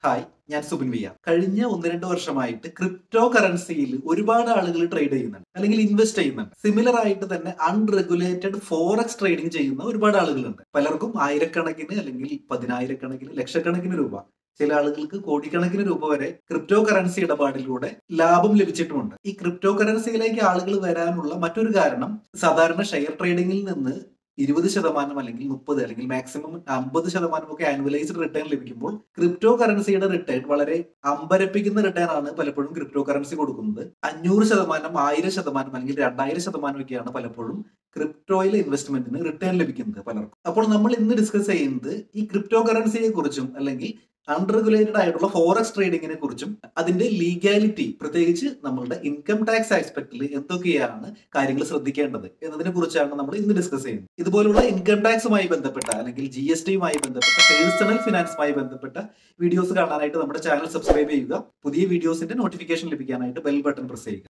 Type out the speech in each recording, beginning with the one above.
hi ഞാൻ Subin via കഴിഞ്ഞ ഒന്ന് രണ്ട് വർഷമായിട്ട് ക്രിപ്റ്റോ കറൻസിയിൽ ഒരുപാട് ആളുകൾ ട്രേഡ് ചെയ്യുന്നുണ്ട് അല്ലെങ്കിൽ ഇൻവെസ്റ്റ് ചെയ്യുന്നുണ്ട് സിമിലർ ആയിട്ട് തന്നെ അൺറെഗുലേറ്റഡ് ഫോറക്സ് ട്രേഡിംഗ് ചെയ്യുന്ന ഒരുപാട് ആളുകളുണ്ട് പലർക്കും ആയിരക്കണക്കിന് അല്ലെങ്കിൽ പതിനായിരക്കണക്കിന് ലക്ഷക്കണക്കിന് രൂപ ചില ആളുകൾക്ക് കോടിക്കണക്കിന് രൂപ വരെ ക്രിപ്റ്റോ കറൻസി ഇടപാടിലൂടെ ലാഭം ലഭിച്ചിട്ടുമുണ്ട് ഈ ക്രിപ്റ്റോ കറൻസിയിലേക്ക് ആളുകൾ വരാനുള്ള മറ്റൊരു കാരണം സാധാരണ ഷെയർ ട്രേഡിംഗിൽ നിന്ന് ഇരുപത് ശതമാനം അല്ലെങ്കിൽ മുപ്പത് അല്ലെങ്കിൽ മാക്സിമം അമ്പത് ശതമാനം ഒക്കെ ആനുവലൈസ്ഡ് റിട്ടേൺ ലഭിക്കുമ്പോൾ ക്രിപ്റ്റോ കറൻസിയുടെ റിട്ടേൺ വളരെ അമ്പരപ്പിക്കുന്ന റിട്ടേൺ ആണ് പലപ്പോഴും ക്രിപ്റ്റോ കറൻസി കൊടുക്കുന്നത് അഞ്ഞൂറ് ശതമാനം ആയിരം ശതമാനം അല്ലെങ്കിൽ രണ്ടായിരം ശതമാനം ഒക്കെയാണ് പലപ്പോഴും ക്രിപ്റ്റോയിലെ ഇൻവെസ്റ്റ്മെന്റിന് റിട്ടേൺ ലഭിക്കുന്നത് പലർക്കും അപ്പോൾ നമ്മൾ ഇന്ന് ഡിസ്കസ് ചെയ്യുന്നത് ഈ ക്രിപ്റ്റോ കറൻസിയെ കുറിച്ചും അല്ലെങ്കിൽ അൺറെഗുലേറ്റഡ് ആയിട്ടുള്ള ഫോറക്സ് ട്രേഡിങ്ങിനെ കുറിച്ചും അതിന്റെ ലീഗാലിറ്റി പ്രത്യേകിച്ച് നമ്മളുടെ ഇൻകം ടാക്സ് ആസ്പെക്റ്റിൽ എന്തൊക്കെയാണ് കാര്യങ്ങൾ ശ്രദ്ധിക്കേണ്ടത് എന്നതിനെ കുറിച്ചാണ് നമ്മൾ ഇന്ന് ഡിസ്കസ് ചെയ്യുന്നത് ഇതുപോലുള്ള ഇൻകം ടാക്സുമായി ബന്ധപ്പെട്ട അല്ലെങ്കിൽ ജി എസ് ടിയുമായി ബന്ധപ്പെട്ട പേഴ്സണൽ ഫിനാൻസുമായി ബന്ധപ്പെട്ട വീഡിയോസ് കാണാനായിട്ട് നമ്മുടെ ചാനൽ സബ്സ്ക്രൈബ് ചെയ്യുക പുതിയ വീഡിയോസിന്റെ നോട്ടിഫിക്കേഷൻ ലഭിക്കാനായിട്ട് ബെൽ ബട്ടൺ പ്രസ് ചെയ്യുക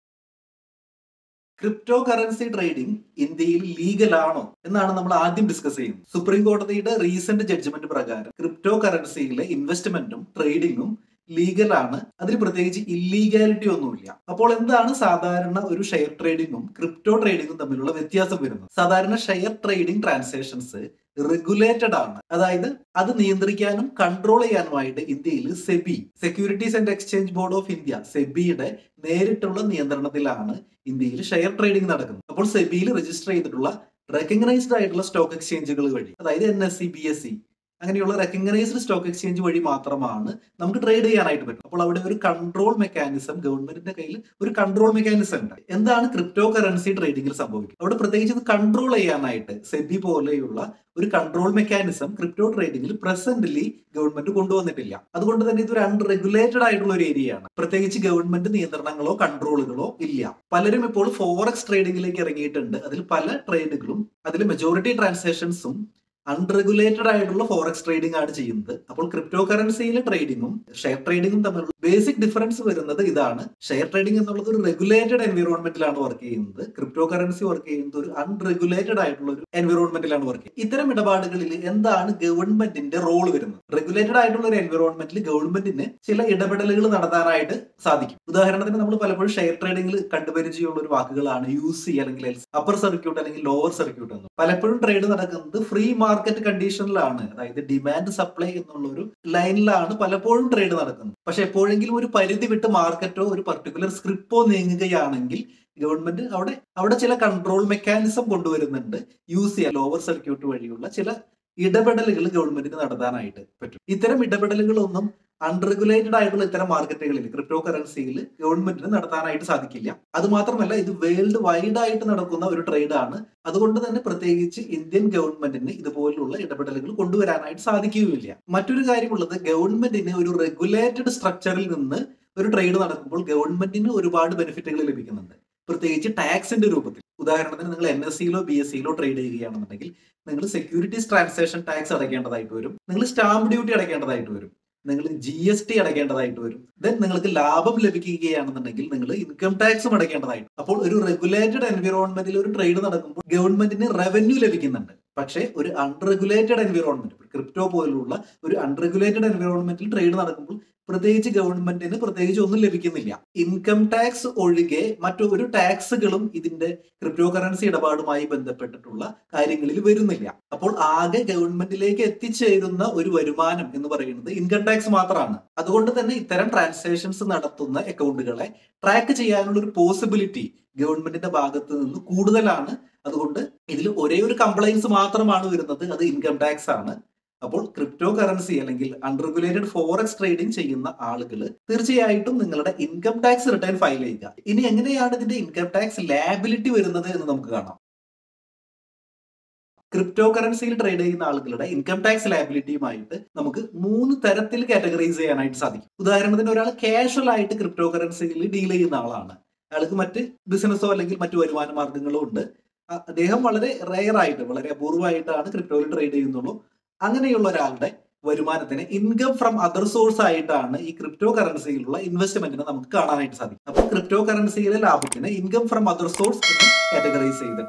ക്രിപ്റ്റോ കറൻസി ട്രേഡിംഗ് ഇന്ത്യയിൽ ലീഗൽ ആണോ എന്നാണ് നമ്മൾ ആദ്യം ഡിസ്കസ് ചെയ്യുന്നത് സുപ്രീം കോടതിയുടെ റീസെന്റ് ജഡ്ജ്മെന്റ് പ്രകാരം ക്രിപ്റ്റോ കറൻസിയിലെ ഇൻവെസ്റ്റ്മെന്റും ട്രേഡിംഗും ലീഗൽ ആണ് അതിൽ പ്രത്യേകിച്ച് ഇല്ലീഗാലിറ്റി ഒന്നുമില്ല അപ്പോൾ എന്താണ് സാധാരണ ഒരു ഷെയർ ട്രേഡിംഗും ക്രിപ്റ്റോ ട്രേഡിംഗും തമ്മിലുള്ള വ്യത്യാസം വരുന്നത് സാധാരണ ഷെയർ ട്രേഡിംഗ് ട്രാൻസാക്ഷൻസ് റെഗുലേറ്റഡ് ആണ് അതായത് അത് നിയന്ത്രിക്കാനും കൺട്രോൾ ചെയ്യാനുമായിട്ട് ഇന്ത്യയിൽ SEBI securities and exchange board of India സെബിയുടെ നേരിട്ടുള്ള നിയന്ത്രണത്തിലാണ് ഇന്ത്യയിൽ ഷെയർ ട്രേഡിംഗ് നടക്കുന്നത് അപ്പോൾ സെബിയിൽ രജിസ്റ്റർ ചെയ്തിട്ടുള്ള റെക്കഗ്നൈസ്ഡ് ആയിട്ടുള്ള സ്റ്റോക്ക് എക്സ്ചേഞ്ചുകൾ വഴി അതായത് N S C B S C അങ്ങനെയുള്ള റെക്കഗ്നൈസ്ഡ് സ്റ്റോക്ക് എക്സ്ചേഞ്ച് വഴി മാത്രമാണ് നമുക്ക് ട്രേഡ് ചെയ്യാനായിട്ട് പറ്റും അപ്പോൾ അവിടെ ഒരു കൺട്രോൾ മെക്കാനിസം ഗവൺമെന്റിന്റെ കയ്യിൽ ഒരു കൺട്രോൾ മെക്കാനിസം ഉണ്ട് എന്താണ് ക്രിപ്റ്റോ കറൻസി ട്രേഡിംഗിൽ സംഭവിക്കുന്നത് അവിടെ പ്രത്യേകിച്ച് ഇത് കൺട്രോൾ ചെയ്യാനായിട്ട് സെബി പോലെയുള്ള ഒരു കൺട്രോൾ മെക്കാനിസം ക്രിപ്റ്റോ ട്രേഡിംഗിൽ പ്രസന്റ്ലി ഗവൺമെന്റ് കൊണ്ടുവന്നിട്ടില്ല അതുകൊണ്ട് തന്നെ ഇതൊരു അൺറെഗുലേറ്റഡ് ആയിട്ടുള്ള ഒരു ഏരിയയാണ് പ്രത്യേകിച്ച് ഗവൺമെന്റ് നിയന്ത്രണങ്ങളോ കൺട്രോളുകളോ ഇല്ല പലരും ഇപ്പോൾ ഫോറക്സ് ട്രേഡിംഗിലേക്ക് ഇറങ്ങിയിട്ടുണ്ട് അതിൽ പല ട്രേഡുകളും അതിൽ മെജോറിറ്റി ട്രാൻസാക്ഷൻസും അൺറെഗുലേറ്റഡ് ആയിട്ടുള്ള ഫോറക്സ് ട്രേഡിംഗ് ആണ് ചെയ്യുന്നത് അപ്പോൾ ക്രിപ്റ്റോ കറൻസിയിലെ ട്രേഡിംഗും ഷെയർ ട്രേഡിംഗും തമ്മിലുള്ള ബേസിക് ഡിഫറൻസ് വരുന്നത് ഇതാണ് ഷെയർ ട്രേഡിംഗ് എന്നുള്ളത് ഒരു റെഗുലേറ്റഡ് എൻവിറോൺമെന്റിലാണ് വർക്ക് ചെയ്യുന്നത് ക്രിപ്റ്റോ കറൻസി വർക്ക് ചെയ്യുന്നത് ഒരു അൺറെഗുലേറ്റഡ് ആയിട്ടുള്ള ഒരു എൻവിറോൺമെന്റിലാണ് വർക്ക് ചെയ്യുന്നത് ഇത്തരം ഇടപാടുകളിൽ എന്താണ് ഗവൺമെന്റിന്റെ റോൾ വരുന്നത് റെഗുലേറ്റഡ് ആയിട്ടുള്ള ഒരു എൻവിറോൺമെന്റിൽ ഗവൺമെന്റിന് ചില ഇടപെടലുകൾ നടത്താനായിട്ട് സാധിക്കും ഉദാഹരണത്തിന് നമ്മൾ പലപ്പോഴും ഷെയർ ട്രേഡിംഗിൽ കണ്ടുപരിചയമുള്ള ഒരു വാക്കുകളാണ് യു സി അല്ലെങ്കിൽ അപ്പർ സർക്യൂട്ട് അല്ലെങ്കിൽ ലോവർ സർക്യൂട്ട് എന്ന് പലപ്പോഴും ട്രേഡ് നടക്കുന്നത് ഫ്രീ മാർക്കറ്റ് കണ്ടീഷനിലാണ് അതായത് ഡിമാൻഡ് സപ്ലൈ എന്നുള്ള ഒരു ലൈനിലാണ് പലപ്പോഴും ട്രേഡ് നടക്കുന്നത് പക്ഷെ എപ്പോഴെങ്കിലും ഒരു പരിധി വിട്ട് മാർക്കറ്റോ ഒരു പർട്ടിക്കുലർ സ്ക്രിപ്പോ നീങ്ങുകയാണെങ്കിൽ ഗവൺമെന്റ് അവിടെ അവിടെ ചില കൺട്രോൾ മെക്കാനിസം കൊണ്ടുവരുന്നുണ്ട് യൂസ് ചെയ്യാൻ ലോവർ സർക്യൂട്ട് വഴിയുള്ള ചില ഇടപെടലുകൾ ഗവൺമെന്റിന് നടത്താനായിട്ട് പറ്റും ഇത്തരം ഇടപെടലുകളൊന്നും അൺറെഗുലേറ്റഡ് ആയിട്ടുള്ള ഇത്തരം മാർക്കറ്റുകളിൽ ക്രിപ്റ്റോ കറൻസിയിൽ ഗവൺമെന്റിന് നടത്താനായിട്ട് സാധിക്കില്ല അത് മാത്രമല്ല ഇത് വേൾഡ് വൈഡ് ആയിട്ട് നടക്കുന്ന ഒരു ട്രേഡ് ആണ് അതുകൊണ്ട് തന്നെ പ്രത്യേകിച്ച് ഇന്ത്യൻ ഗവൺമെന്റിന് ഇതുപോലുള്ള ഇടപെടലുകൾ കൊണ്ടുവരാനായിട്ട് സാധിക്കുകയില്ല മറ്റൊരു കാര്യമുള്ളത് ഗവൺമെന്റിന് ഒരു റെഗുലേറ്റഡ് സ്ട്രക്ചറിൽ നിന്ന് ഒരു ട്രേഡ് നടക്കുമ്പോൾ ഗവൺമെന്റിന് ഒരുപാട് ബെനിഫിറ്റുകൾ ലഭിക്കുന്നുണ്ട് പ്രത്യേകിച്ച് ടാക്സിന്റെ രൂപത്തിൽ ഉദാഹരണത്തിന് നിങ്ങൾ എൻ എസ് സിയിലോ ബി എസ് സിയിലോ ട്രേഡ് ചെയ്യുകയാണെന്നുണ്ടെങ്കിൽ നിങ്ങൾ സെക്യൂരിറ്റീസ് ട്രാൻസാക്ഷൻ ടാക്സ് അടയ്ക്കേണ്ടതായിട്ട് വരും നിങ്ങൾ സ്റ്റാമ്പ് ഡ്യൂട്ടി അടയ്ക്കേണ്ടതായിട്ട് വരും നിങ്ങൾ ജി എസ് ടി അടയ്ക്കേണ്ടതായിട്ട് വരും ദെൻ നിങ്ങൾക്ക് ലാഭം ലഭിക്കുകയാണെന്നുണ്ടെങ്കിൽ നിങ്ങൾ ഇൻകം ടാക്സും അടയ്ക്കേണ്ടതായിട്ട് അപ്പോൾ ഒരു റെഗുലേറ്റഡ് എൻവിറോൺമെന്റിൽ ഒരു ട്രേഡ് നടക്കുമ്പോൾ ഗവൺമെന്റിന് റവന്യൂ ലഭിക്കുന്നുണ്ട് പക്ഷേ ഒരു അൺറെഗുലേറ്റഡ് എൻവിറോൺമെന്റ് ക്രിപ്റ്റോ പോലുള്ള ഒരു അൺറെഗുലേറ്റഡ് എൻവിറോൺമെന്റിൽ ട്രേഡ് നടക്കുമ്പോൾ പ്രത്യേകിച്ച് ഗവൺമെന്റിന് പ്രത്യേകിച്ച് ഒന്നും ലഭിക്കുന്നില്ല ഇൻകം ടാക്സ് ഒഴികെ മറ്റൊരു ടാക്സുകളും ഇതിന്റെ ക്രിപ്റ്റോ കറൻസി ഇടപാടുമായി ബന്ധപ്പെട്ടിട്ടുള്ള കാര്യങ്ങളിൽ വരുന്നില്ല അപ്പോൾ ആകെ ഗവൺമെന്റിലേക്ക് എത്തിച്ചേരുന്ന ഒരു വരുമാനം എന്ന് പറയുന്നത് ഇൻകം ടാക്സ് മാത്രമാണ് അതുകൊണ്ട് തന്നെ ഇത്തരം ട്രാൻസാക്ഷൻസ് നടത്തുന്ന അക്കൗണ്ടുകളെ ട്രാക്ക് ചെയ്യാനുള്ള ഒരു പോസിബിലിറ്റി ഗവൺമെന്റിന്റെ ഭാഗത്ത് നിന്ന് കൂടുതലാണ് അതുകൊണ്ട് ഇതിൽ ഒരേ ഒരു കംപ്ലൈൻസ് മാത്രമാണ് വരുന്നത് അത് ഇൻകം ടാക്സ് ആണ് അപ്പോൾ ക്രിപ്റ്റോ കറൻസി അല്ലെങ്കിൽ അൺറെഗുലേറ്റഡ് ഫോറക്സ് ട്രേഡിംഗ് ചെയ്യുന്ന ആളുകൾ തീർച്ചയായിട്ടും നിങ്ങളുടെ ഇൻകം ടാക്സ് റിട്ടേൺ ഫയൽ ചെയ്യുക ഇനി എങ്ങനെയാണ് ഇതിന്റെ ഇൻകം ടാക്സ് ലാബിലിറ്റി വരുന്നത് എന്ന് നമുക്ക് കാണാം ക്രിപ്റ്റോ കറൻസിയിൽ ട്രേഡ് ചെയ്യുന്ന ആളുകളുടെ ഇൻകം ടാക്സ് ലാബിലിറ്റിയുമായിട്ട് നമുക്ക് മൂന്ന് തരത്തിൽ കാറ്റഗറൈസ് ചെയ്യാനായിട്ട് സാധിക്കും ഉദാഹരണത്തിന് ഒരാൾ കാഷ്വൽ ആയിട്ട് ക്രിപ്റ്റോ കറൻസിയിൽ ഡീൽ ചെയ്യുന്ന ആളാണ് അയാൾക്ക് മറ്റ് ബിസിനസ്സോ അല്ലെങ്കിൽ മറ്റു വരുമാന മാർഗങ്ങളോ ഉണ്ട് അദ്ദേഹം വളരെ റെയർ ആയിട്ട് വളരെ അപൂർവമായിട്ടാണ് ക്രിപ്റ്റോയിൽ ട്രേഡ് ചെയ്യുന്നുള്ളൂ അങ്ങനെയുള്ള ഒരാളുടെ വരുമാനത്തിന് ഇൻകം ഫ്രം അതർ സോഴ്സ് ആയിട്ടാണ് ഈ ക്രിപ്റ്റോ കറൻസിയിലുള്ള ഇൻവെസ്റ്റ്മെന്റിനെ നമുക്ക് കാണാനായിട്ട് സാധിക്കും അപ്പോൾ ക്രിപ്റ്റോ കറൻസിയിലെ ലാഭത്തിന് ഇൻകം ഫ്രം അതർ സോഴ്സ് എന്ന് കാറ്റഗറൈസ് ചെയ്തിട്ട്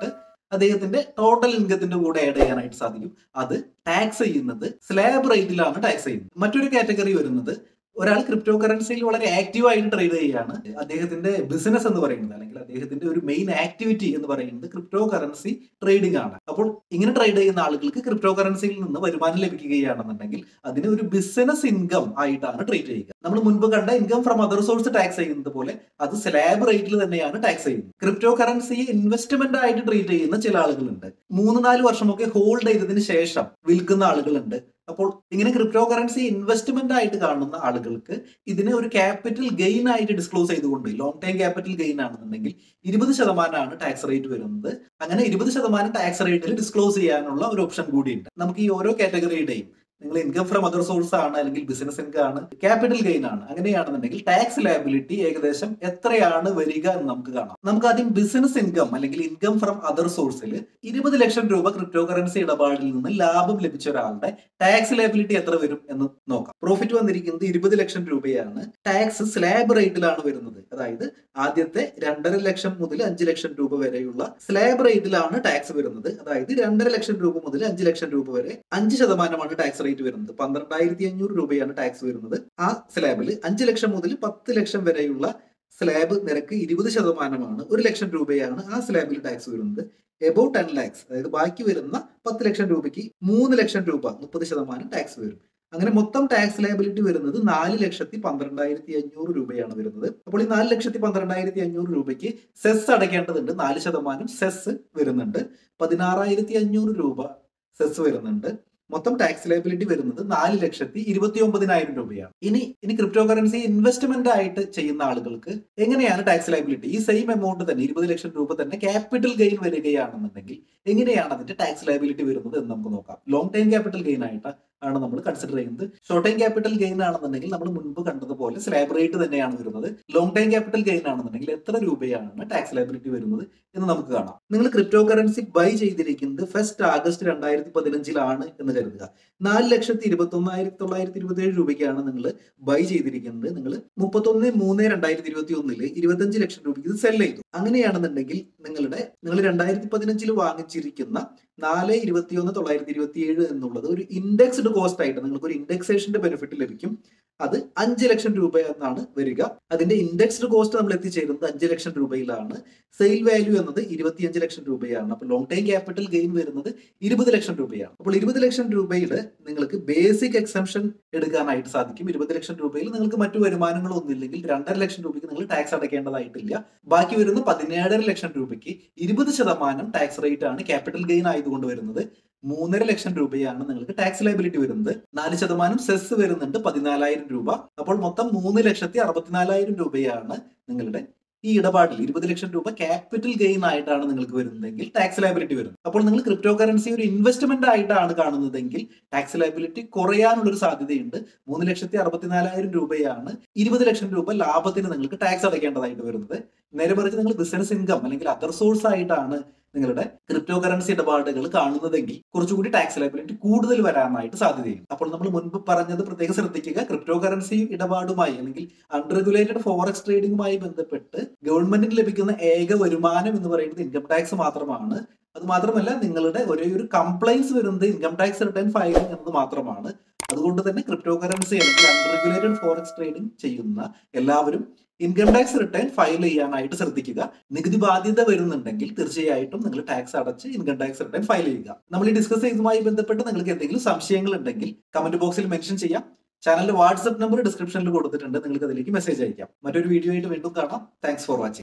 അദ്ദേഹത്തിന്റെ ടോട്ടൽ ഇൻകത്തിന്റെ കൂടെ ആഡ് ചെയ്യാനായിട്ട് സാധിക്കും അത് ടാക്സ് ചെയ്യുന്നത് സ്ലാബ് റേറ്റിലാണ് ടാക്സ് ചെയ്യുന്നത് മറ്റൊരു കാറ്റഗറി വരുന്നത് ഒരാൾ ക്രിപ്റ്റോ കറൻസിയിൽ വളരെ ആക്റ്റീവായിട്ട് ട്രേഡ് ചെയ്യുകയാണ് അദ്ദേഹത്തിന്റെ ബിസിനസ് എന്ന് പറയുന്നത് അല്ലെങ്കിൽ അദ്ദേഹത്തിന്റെ ഒരു മെയിൻ ആക്ടിവിറ്റി എന്ന് പറയുന്നത് ക്രിപ്റ്റോ കറൻസി ട്രേഡിംഗ് ആണ് അപ്പോൾ ഇങ്ങനെ ട്രേഡ് ചെയ്യുന്ന ആളുകൾക്ക് ക്രിപ്റ്റോ കറൻസിയിൽ നിന്ന് വരുമാനം ലഭിക്കുകയാണെന്നുണ്ടെങ്കിൽ അതിന് ഒരു ബിസിനസ് ഇൻകം ആയിട്ടാണ് ട്രീറ്റ് ചെയ്യുക നമ്മൾ മുൻപ് കണ്ട income from other source tax ചെയ്യുന്നത് പോലെ അത് സ്ലാബ് റേറ്റിൽ തന്നെയാണ് ടാക്സ് ചെയ്യുന്നത് ക്രിപ്റ്റോ കറൻസിയെ ഇൻവെസ്റ്റ്മെന്റ് ആയിട്ട് ട്രീറ്റ് ചെയ്യുന്ന ചില ആളുകളുണ്ട് മൂന്ന് നാല് വർഷമൊക്കെ ഹോൾഡ് ചെയ്തതിന് ശേഷം വിൽക്കുന്ന ആളുകളുണ്ട് അപ്പോൾ ഇങ്ങനെ ക്രിപ്റ്റോ കറൻസി ഇൻവെസ്റ്റ്മെന്റ് ആയിട്ട് കാണുന്ന ആളുകൾക്ക് ഇതിനെ ഒരു ക്യാപിറ്റൽ ഗെയിൻ ആയിട്ട് ഡിസ്ക്ലോസ് ചെയ്തുകൊണ്ട് ലോങ് ടൈം ക്യാപിറ്റൽ ഗെയിൻ ആണെന്നുണ്ടെങ്കിൽ ഇരുപത് ശതമാനമാണ് ടാക്സ് റേറ്റ് വരുന്നത് അങ്ങനെ ഇരുപത് ശതമാനം ടാക്സ് റേറ്റിൽ ഡിസ്ക്ലോസ് ചെയ്യാനുള്ള ഒരു ഓപ്ഷൻ കൂടിയുണ്ട് നമുക്ക് ഈ ഓരോ കാറ്റഗറിയുടെയും നിങ്ങൾ ഇൻകം ഫ്രം അതർ സോഴ്സ് ആണ് അല്ലെങ്കിൽ ബിസിനസ് ഇൻകം ആണ് ക്യാപിറ്റൽ ഗെയിൻ ആണ് അങ്ങനെയാണെന്നുണ്ടെങ്കിൽ ടാക്സ് ലയബിലിറ്റി ഏകദേശം എത്രയാണ് വരിക എന്ന് നമുക്ക് കാണാം നമുക്ക് ആദ്യം ബിസിനസ് ഇൻകം അല്ലെങ്കിൽ ഇൻകം ഫ്രം അതർ സോഴ്സിൽ ഇരുപത് ലക്ഷം രൂപ ക്രിപ്റ്റോ കറൻസി ഇടപാടിൽ നിന്ന് ലാഭം ലഭിച്ച ഒരാളുടെ ടാക്സ് ലയബിലിറ്റി എത്ര വരും എന്ന് നോക്കാം പ്രോഫിറ്റ് വന്നിരിക്കുന്നത് ഇരുപത് ലക്ഷം രൂപയാണ് ടാക്സ് സ്ലാബ് റേറ്റിലാണ് വരുന്നത് അതായത് ആദ്യത്തെ രണ്ടര ലക്ഷം മുതൽ അഞ്ച് ലക്ഷം രൂപ വരെയുള്ള സ്ലാബ് റേറ്റിലാണ് ടാക്സ് വരുന്നത് അതായത് രണ്ടര ലക്ഷം രൂപ മുതൽ അഞ്ച് ലക്ഷം രൂപ വരെ അഞ്ച് ശതമാനമാണ് ടാക്സ് റേറ്റ് വരുന്നത് പന്ത്രണ്ടായിരത്തി അഞ്ഞൂറ് രൂപയാണ് ടാക്സ് വരുന്നത് ആ സ്ലാബിൽ അഞ്ച് ലക്ഷം മുതൽ പത്ത് ലക്ഷം വരെയുള്ള സ്ലാബ് നിരക്ക് ഇരുപത് ശതമാനമാണ് ഒരു ലക്ഷം രൂപയാണ് ആ സ്ലാബിൽ ടാക്സ് വരുന്നത് എബോ ടെൻ ലാക്സ് അതായത് ബാക്കി വരുന്ന പത്ത് ലക്ഷം രൂപയ്ക്ക് മൂന്ന് ലക്ഷം രൂപ മുപ്പത് ശതമാനം ടാക്സ് വരും അങ്ങനെ മൊത്തം ടാക്സ് ലയബിലിറ്റി വരുന്നത് നാല് ലക്ഷത്തി പന്ത്രണ്ടായിരത്തി അഞ്ഞൂറ് രൂപയാണ് വരുന്നത് അപ്പോൾ ഈ നാല് ലക്ഷത്തി പന്ത്രണ്ടായിരത്തി അഞ്ഞൂറ് രൂപയ്ക്ക് സെസ് അടയ്ക്കേണ്ടതുണ്ട് നാല് ശതമാനം സെസ് വരുന്നുണ്ട് പതിനാറായിരത്തി അഞ്ഞൂറ് രൂപ സെസ് വരുന്നുണ്ട് മൊത്തം ടാക്സ് ലയബിലിറ്റി വരുന്നത് നാല് ലക്ഷത്തി ഇരുപത്തി ഒമ്പതിനായിരം രൂപയാണ് ഇനി ഇനി ക്രിപ്റ്റോ കറൻസി ഇൻവെസ്റ്റ്മെന്റ് ആയിട്ട് ചെയ്യുന്ന ആളുകൾക്ക് എങ്ങനെയാണ് ടാക്സ് ലയബിലിറ്റി ഈ സെയിം എമൗണ്ട് തന്നെ ഇരുപത് ലക്ഷം രൂപ തന്നെ ക്യാപിറ്റൽ ഗെയിൻ വരികയാണെന്നുണ്ടെങ്കിൽ എങ്ങനെയാണ് അതിന്റെ ടാക്സ് ലയബിലിറ്റി വരുന്നത് എന്ന് നമുക്ക് നോക്കാം ലോങ് ടൈം ക്യാപിറ്റൽ ഗെയിൻ ആയിട്ട് ആണ് നമ്മൾ കൺസിഡർ ചെയ്യുന്നത് ഷോർട്ട് ടൈം ക്യാപിറ്റൽ ഗെയിൻ ആണെന്നുണ്ടെങ്കിൽ നമ്മൾ മുൻപ് കണ്ടതുപോലെ സ്ലാബ് റേറ്റ് തന്നെയാണ് വരുന്നത് ലോങ് ടൈം ക്യാപിറ്റൽ ഗെയിൻ ആണെന്നുണ്ടെങ്കിൽ എത്ര രൂപയാണ് ടാക്സ് ലയബിലിറ്റി വരുന്നത് എന്ന് നമുക്ക് കാണാം നിങ്ങൾ ക്രിപ്റ്റോ കറൻസി ബൈ ചെയ്തിരിക്കുന്നത് ഫസ്റ്റ് ആഗസ്റ്റ് രണ്ടായിരത്തി പതിനഞ്ചിലാണ് എന്ന് കരുതുക നാല് ലക്ഷത്തി ഇരുപത്തി ഒന്നായിരത്തി തൊള്ളായിരത്തി ഇരുപത്തി ഏഴ് രൂപയ്ക്കാണ് നിങ്ങൾ ബൈ ചെയ്തിരിക്കുന്നത് നിങ്ങൾ മുപ്പത്തൊന്ന് മൂന്ന് രണ്ടായിരത്തി ഇരുപത്തി ഒന്നില് ഇരുപത്തഞ്ച് ലക്ഷം രൂപയ്ക്ക് ഇത് സെൽ ചെയ്തു അങ്ങനെയാണെന്നുണ്ടെങ്കിൽ നിങ്ങളുടെ നിങ്ങൾ രണ്ടായിരത്തി പതിനഞ്ചിൽ വാങ്ങിച്ചിരിക്കുന്ന നാല് ഇരുപത്തിയൊന്ന് തൊള്ളായിരത്തി ഇരുപത്തി ഏഴ് എന്നുള്ളത് ഒരു ഇൻഡെക്സ്ഡ് കോസ്റ്റ് ആയിട്ട് നിങ്ങൾക്ക് ഒരു ഇൻഡെക്സേഷന്റെ ബെനിഫിറ്റ് ലഭിക്കും അത് അഞ്ച് ലക്ഷം രൂപ എന്നാണ് വരിക അതിന്റെ ഇൻഡെക്സ്ഡ് കോസ്റ്റ് നമ്മൾ എത്തിച്ചേരുന്നത് അഞ്ച് ലക്ഷം രൂപയിലാണ് സെയിൽ വാല്യൂ എന്നത് ഇരുപത്തിയഞ്ച് ലക്ഷം രൂപയാണ് അപ്പോൾ ലോങ് ടൈം ക്യാപിറ്റൽ ഗെയിൻ വരുന്നത് ഇരുപത് ലക്ഷം രൂപയാണ് അപ്പോൾ ഇരുപത് ലക്ഷം രൂപയിൽ നിങ്ങൾക്ക് ബേസിക് എക്സംഷൻ എടുക്കാനായിട്ട് സാധിക്കും ഇരുപത് ലക്ഷം രൂപയിൽ നിങ്ങൾക്ക് മറ്റു വരുമാനങ്ങളൊന്നും ഇല്ലെങ്കിൽ രണ്ടര ലക്ഷം രൂപയ്ക്ക് നിങ്ങൾ ടാക്സ് അടയ്ക്കേണ്ടതായിട്ടില്ല ബാക്കി വരുന്ന പതിനേഴര ലക്ഷം രൂപയ്ക്ക് ഇരുപത് ശതമാനം ടാക്സ് റേറ്റ് ആണ് ക്യാപിറ്റൽ ഗെയിൻ ആയതുകൊണ്ട് വരുന്നത് മൂന്നര ലക്ഷം രൂപയാണ് നിങ്ങൾക്ക് ടാക്സ് ലയബിലിറ്റി വരുന്നത് നാല് ശതമാനം സെസ് വരുന്നുണ്ട് പതിനാലായിരം രൂപ അപ്പോൾ മൊത്തം മൂന്ന് ലക്ഷത്തി അറുപത്തിനാലായിരം രൂപയാണ് നിങ്ങളുടെ ഈ ഇടപാടിൽ ഇരുപത് ലക്ഷം രൂപ ക്യാപിറ്റൽ ഗെയിൻ ആയിട്ടാണ് നിങ്ങൾക്ക് വരുന്നതെങ്കിൽ ടാക്സ് ലയബിലിറ്റി വരും അപ്പോൾ നിങ്ങൾ ക്രിപ്റ്റോ കറൻസി ഒരു ഇൻവെസ്റ്റ്മെന്റ് ആയിട്ടാണ് കാണുന്നതെങ്കിൽ ടാക്സ് ലയബിലിറ്റി കുറയാനുള്ള ഒരു സാധ്യതയുണ്ട് മൂന്ന് ലക്ഷത്തി അറുപത്തിനാലായിരം രൂപയാണ് ഇരുപത് ലക്ഷം രൂപ ലാഭത്തിന് നിങ്ങൾക്ക് ടാക്സ് അടയ്ക്കേണ്ടതായിട്ട് വരുന്നത് നേരെ മറിച്ച് നിങ്ങൾ ബിസിനസ് ഇൻകം അല്ലെങ്കിൽ അതർ സോഴ്സ് ആയിട്ടാണ് നിങ്ങളുടെ ക്രിപ്റ്റോ കറൻസി ഇടപാടുകൾ കാണുന്നതെങ്കിൽ കുറച്ചുകൂടി ടാക്സ് ലയബിലിറ്റി കൂടുതൽ വരാനായിട്ട് സാധ്യതയുണ്ട് അപ്പോൾ നമ്മൾ മുൻപ് പറഞ്ഞത് പ്രത്യേകം ശ്രദ്ധിക്കുക ക്രിപ്റ്റോ കറൻസി ഇടപാടുമായി അല്ലെങ്കിൽ അൺറെഗുലേറ്റഡ് ഫോറക്സ് ട്രേഡിംഗുമായി ബന്ധപ്പെട്ട് ഗവൺമെന്റിന് ലഭിക്കുന്ന ഏക വരുമാനം എന്ന് പറയുന്നത് ഇൻകം ടാക്സ് മാത്രമാണ് അത് മാത്രമല്ല നിങ്ങളുടെ ഒരേ ഒരു കംപ്ലൈൻസ് വരുന്നത് ഇൻകം ടാക്സ് റിട്ടേൺ ഫയലിംഗ് എന്നത് മാത്രമാണ് അതുകൊണ്ട് തന്നെ ക്രിപ്റ്റോ കറൻസി അല്ലെങ്കിൽ അൺറെഗുലേറ്റഡ് ഫോറക്സ് ട്രേഡിംഗ് ചെയ്യുന്ന എല്ലാവരും ഇൻകം ടാക്സ് റിട്ടേൺ ഫയൽ ചെയ്യാനായിട്ട് ശ്രദ്ധിക്കുക നികുതി ബാധ്യത വരുന്നുണ്ടെങ്കിൽ തീർച്ചയായിട്ടും നിങ്ങൾ ടാക്സ് അടച്ച് ഇൻകം ടാക്സ് റിട്ടേൺ ഫയൽ ചെയ്യുക നമ്മൾ ഈ ഡിസ്കസ് ചെയ്തതുമായി ബന്ധപ്പെട്ട് നിങ്ങൾക്ക് എന്തെങ്കിലും സംശയങ്ങൾ ഉണ്ടെങ്കിൽ കമന്റ് ബോക്സിൽ മെൻഷൻ ചെയ്യാം ചാനലിന്റെ വാട്സ്ആപ്പ് നമ്പർ ഡിസ്ക്രിപ്ഷനിൽ കൊടുത്തിട്ടുണ്ട് നിങ്ങൾക്ക് അതിലേക്ക് മെസ്സേജ് അയക്കാം മറ്റൊരു വീഡിയോ ആയിട്ട് വീണ്ടും കാണാം താങ്ക്സ് ഫോർ വാച്ചിങ്